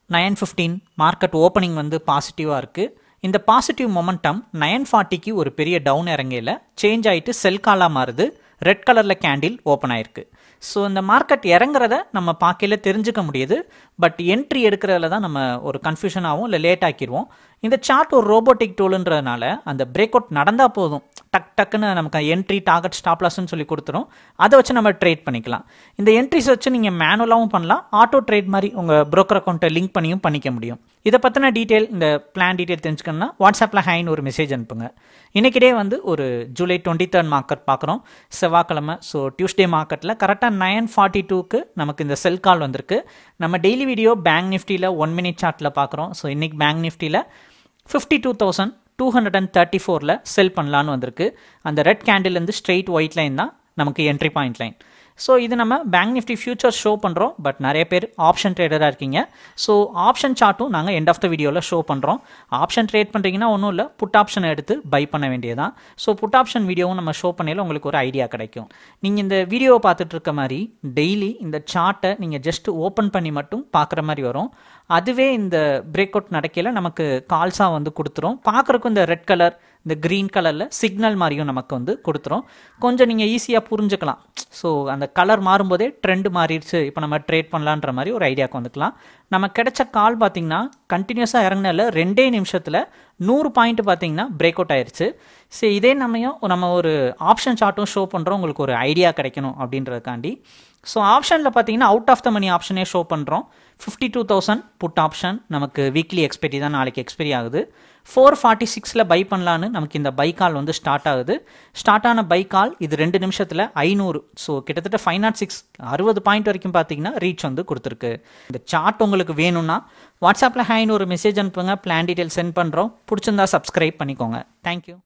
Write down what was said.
nine fifteen market opening வந்து பாசிட்டிவாக இருக்குது இந்த பாசிட்டிவ் மொமெண்டம் நயன் ஃபார்ட்டிக்கு ஒரு பெரிய டவுன் இறங்கையில் சேஞ்ச் ஆகிட்டு செல் காலாக மாறுது ரெட் கலரில் கேண்டில் ஓப்பன் ஆயிருக்கு ஸோ இந்த மார்க்கெட் இறங்குறத நம்ம பார்க்கையில தெரிஞ்சுக்க முடியுது பட் என்ட்ரி எடுக்கிறதுல தான் நம்ம ஒரு கன்ஃபியூஷன் ஆகும் இல்லை லேட் ஆக்கிடுவோம் இந்த சார்ட் ஒரு ரோபோட்டிக் டூலுன்றதுனால அந்த பிரேக் அவுட் நடந்தால் போதும் டக் டக்குன்னு நமக்கு என்ட்ரி டார்கெட் ஸ்டாப் லாஸ்ன்னு சொல்லி கொடுத்துரும் அதை வச்சு நம்ம ட்ரேட் பண்ணிக்கலாம் இந்த என்ட்ரிஸ் வச்சு நீங்கள் மேனுவலாகவும் பண்ணலாம் ஆட்டோ ட்ரேட் மாதிரி உங்கள் broker அக்கௌண்ட்டை லிங்க் பண்ணியும் பண்ணிக்க முடியும் இதை பற்றின டீட்டெயில் இந்த பிளான் டீட்டெயில் தெரிஞ்சுக்கணும்னா வாட்ஸ்அப்பில் ஹைன்னு ஒரு மெசேஜ் அனுப்புங்க இன்றைக்கிட்டே வந்து ஒரு ஜூலை டுவெண்ட்டி தேர்ட் மார்க்கெட் பார்க்குறோம் செவ்வாய்க்கிழமை ஸோ டியூஸ்டே மார்க்கெட்டில் கரெக்டாக நைன் ஃபார்ட்டி டூக்கு நமக்கு இந்த செல் கால் வந்திருக்கு நம்ம டெய்லி வீடியோ பேங்க் நிஃப்டியில் ஒன் மினிட் சார்ட்டில் பார்க்குறோம் ஸோ இன்றைக்கி பேங்க் நிஃப்டியில் fifty two thousand two hundred and thirty ஃபோரில் செல் பண்ணலான்னு வந்திருக்கு அந்த ரெட் கேண்டில்லேருந்து ஸ்ட்ரெயிட் ஒயிட் லைன் தான் நமக்கு என்ட்ரி பாயிண்ட் லைன் ஸோ இது நம்ம பேங்க் நிஃப்டி ஃபியூச்சர் ஷோ பண்ணுறோம் பட் நிறைய பேர் ஆப்ஷன் ட்ரேடராக இருக்கீங்க ஸோ ஆப்ஷன் சார்ட்டும் நாங்கள் எண்ட் ஆஃப் த வீடியோவில் ஷோ பண்ணுறோம் ஆப்ஷன் ட்ரேட் பண்ணுறீங்கன்னா ஒன்றும் இல்லை புட் ஆப்ஷனை எடுத்து பை பண்ண வேண்டியதான் ஸோ புட் ஆப்ஷன் வீடியோவும் நம்ம ஷோ பண்ணையில் உங்களுக்கு ஒரு ஐடியா கிடைக்கும் நீங்கள் இந்த வீடியோவை பார்த்துட்டு இருக்க மாதிரி டெய்லி இந்த சார்ட்டை நீங்கள் ஜஸ்ட் ஓப்பன் பண்ணி மட்டும் பார்க்குற மாதிரி வரும் அதுவே இந்த பிரேக் அவுட் நடக்கையில் நமக்கு கால்ஸாக வந்து கொடுத்துரும் பார்க்குறக்கும் இந்த ரெட் கலர் இந்த க்ரீன் கலரில் சிக்னல் மாதிரியும் நமக்கு வந்து கொடுத்துரும் கொஞ்சம் நீங்கள் ஈஸியாக புரிஞ்சுக்கலாம் ஸோ அந்த கலர் மாறும்போதே ட்ரெண்ட் மாறிடுச்சு இப்போ நம்ம ட்ரேட் பண்ணலான்ற மாதிரி ஒரு ஐடியாவுக்கு வந்துக்கலாம் நம்ம கிடைச்ச கால் பார்த்தீங்கன்னா கண்டினியூஸாக இறங்கினால ரெண்டே நிமிஷத்தில் நூறு பாயிண்ட் பார்த்தீங்கன்னா பிரேக் அவுட் ஆயிருச்சு சரி இதே நம்மையும் நம்ம ஒரு ஆப்ஷன் சார்ட்டும் ஷோ பண்ணுறோம் உங்களுக்கு ஒரு ஐடியா கிடைக்கணும் அப்படின்றதுக்காண்டி ஸோ ஆப்ஷனில் பார்த்தீங்கன்னா அவுட் ஆஃப் த மணி ஆப்ஷனே ஷோ பண்ணுறோம் fifty two thousand put option நமக்கு வீக்லி எக்ஸ்பெரி தான் நாளைக்கு எக்ஸ்பெரி ஆகுது ஃபோர் ஃபார்ட்டி சிக்ஸில் பை பண்ணலான்னு நமக்கு இந்த பை கால் வந்து ஸ்டார்ட் ஆகுது ஸ்டார்ட் ஆன பை கால் இது ரெண்டு நிமிஷத்தில் ஐநூறு ஸோ கிட்டத்தட்ட ஃபைவ் நாட் சிக்ஸ் அறுபது பாயிண்ட் வரைக்கும் பார்த்தீங்கன்னா ரீச் வந்து கொடுத்துருக்கு இந்த சார்ட் உங்களுக்கு வேணும்னா வாட்ஸ்அப்பில் ஹேன்னு ஒரு மெசேஜ் அனுப்புங்க பிளான் டீட்டெயில் சென்ட் பண்ணுறோம் பிடிச்சிருந்தா சப்ஸ்கிரைப் பண்ணிக்கோங்க தேங்க்யூ